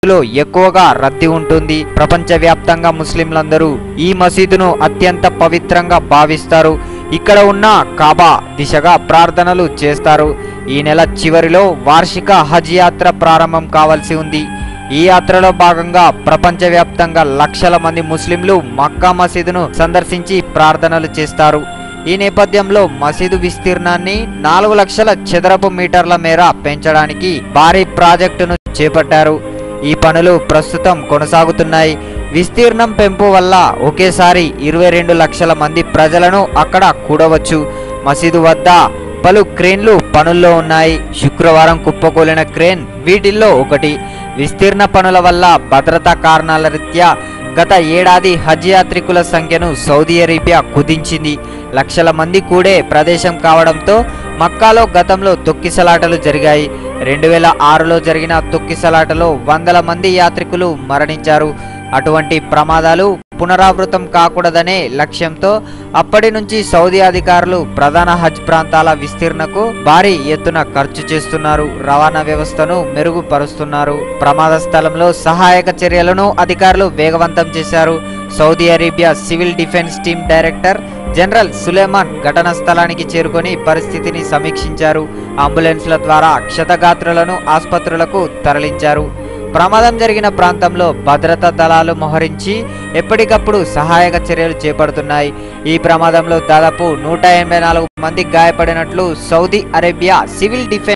లో ఎక్కువగా రద్దీ ఉంటుంది ప్రపంచవ్యాప్తంగా ముస్లింలందరూ ఈ మసీదును అత్యంత పవిత్రంగా భావిస్తారు ఇక్కడ ఉన్న కాబా దిశగా ప్రార్థనలు చేస్తారు ఈ నెల చివరిలో వార్షిక హజ్ యాత్ర ప్రారంభం కావాల్సి ఉంది ఈ యాత్రలో భాగంగా ప్రపంచవ్యాప్తంగా లక్షల మంది ముస్లింలు మక్కా మసీదును సందర్శించి ప్రార్థనలు చేస్తారు ఈ నేపథ్యంలో మసీదు విస్తీర్ణాన్ని నాలుగు లక్షల చదరపు మీటర్ల మేర పెంచడానికి భారీ ప్రాజెక్టును చేపట్టారు ఈ పనులు ప్రస్తుతం కొనసాగుతున్నాయి విస్తీర్ణం పెంపు వల్ల ఒకేసారి ఇరవై రెండు లక్షల మంది ప్రజలను అక్కడ కూడవచ్చు మసీదు వద్ద పలు క్రేన్లు పనుల్లో ఉన్నాయి శుక్రవారం కుప్పకూలిన క్రేన్ వీటిల్లో ఒకటి విస్తీర్ణ పనుల వల్ల భద్రతా కారణాల రీత్యా గత ఏడాది హజ్ యాత్రికుల సంఖ్యను సౌదీ అరేబియా కుదించింది లక్షల మంది కూడే ప్రదేశం కావడంతో మక్కాలో గతంలో తొక్కిసలాటలు జరిగాయి రెండు వేల ఆరులో జరిగిన తొక్కిసలాటలో వందల మంది యాత్రికులు మరణించారు అటువంటి ప్రమాదాలు పునరావృతం కాకూడదనే లక్ష్యంతో అప్పటి నుంచి సౌదీ అధికారులు ప్రధాన హజ్ ప్రాంతాల విస్తీర్ణకు భారీ ఎత్తున ఖర్చు చేస్తున్నారు రవాణా వ్యవస్థను మెరుగుపరుస్తున్నారు ప్రమాద స్థలంలో సహాయక చర్యలను అధికారులు వేగవంతం చేశారు Saudi Arabia civil defence team director general Suleiman ఘటనా స్థలానికి చేరుకొని పరిస్థితిని సమీక్షించారు అంబులెన్స్ల ద్వారా క్షతగాత్రులను ఆసుపత్రులకు తరలించారు ప్రమాదం జరిగిన ప్రాంతంలో భద్రతా దళాలు మోహరించి ఎప్పటికప్పుడు సహాయక చర్యలు చేపడుతున్నాయి ఈ ప్రమాదంలో దాదాపు నూట ఎనభై నాలుగు మంది గాయపడినట్లు సౌదీ అరేబియా సివిల్ డిఫెన్స్